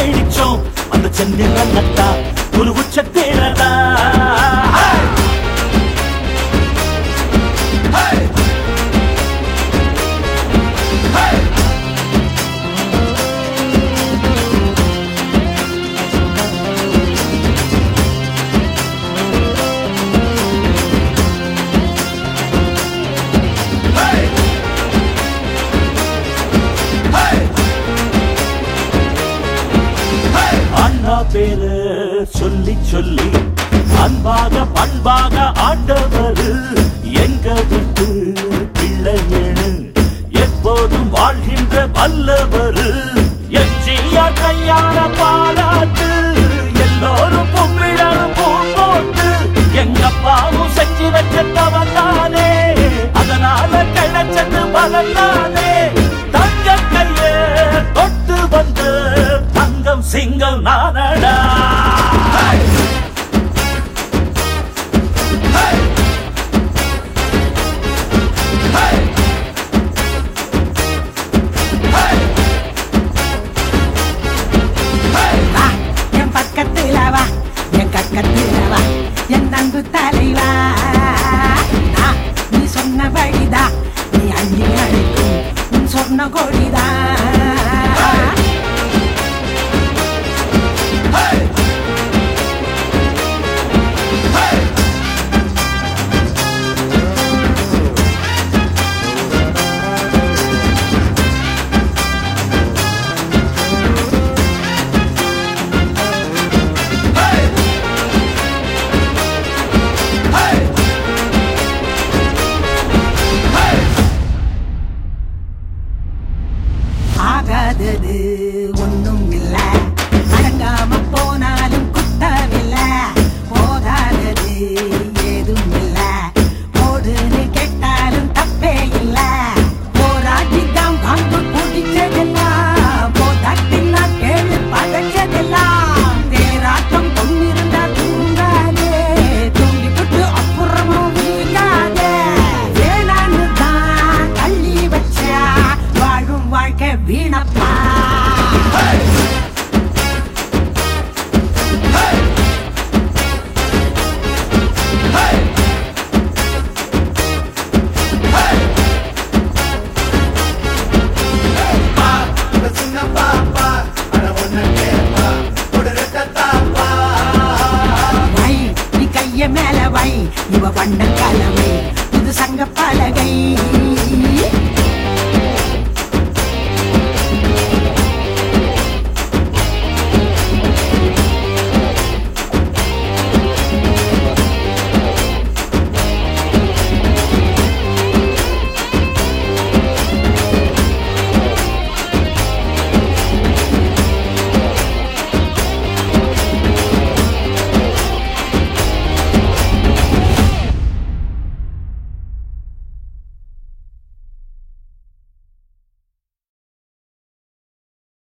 வெளிச்சம் அந்த சந்திரன் நட்டா ஒரு உச்சத்தேரதா அண்ணா பேரு சொல்லி சொல்லி அன்பாக பண்பாக ஆண்டவர் எங்க விட்டு பிள்ளையேனு எப்போதும் வாழ்கின்ற வல்லவர் எம்ஜிஆர் கையாள பாராட்டு எல்லோரும் கும்பிடணும் பூ போட்டு எங்க அப்பாவும் செஞ்சு வச்ச தவந்தானே அதனால கிடைச்சது பலந்தானே தங்க கைய தொட்டு வந்து தங்கம் சிங்கம் நானடா வா என் பக்கத்துல வா என் கக்கத்துல வா என் அன்பு தலைவா நான் நீ சொன்ன வழிதா நீ அள்ளி அழைக்கும் உன் சொன்ன கொடிதா ஆகாதது ஒண்ணும் இல்ல அடங்காம போனாலும் குத்தமில்ல போகாதது ஏதும் இல்ல போடுன்னு கேட்டாலும் தப்பே இல்ல போராட்டிதான் பங்கு குடிச்சதெல்லாம் போதாட்டினா கேள்வி பதச்சதெல்லாம் தேராட்டம் பொண்ணிருந்தா தூங்காதே தூங்கி விட்டு அப்புறமும் வீங்காதே வேணான்னு தான் தள்ளி வச்சா வாழும் வாழ்க்கை வீணப்பா வை நீ கைய மேல வை இவ வண்ண கலவை இது சங்க பலகை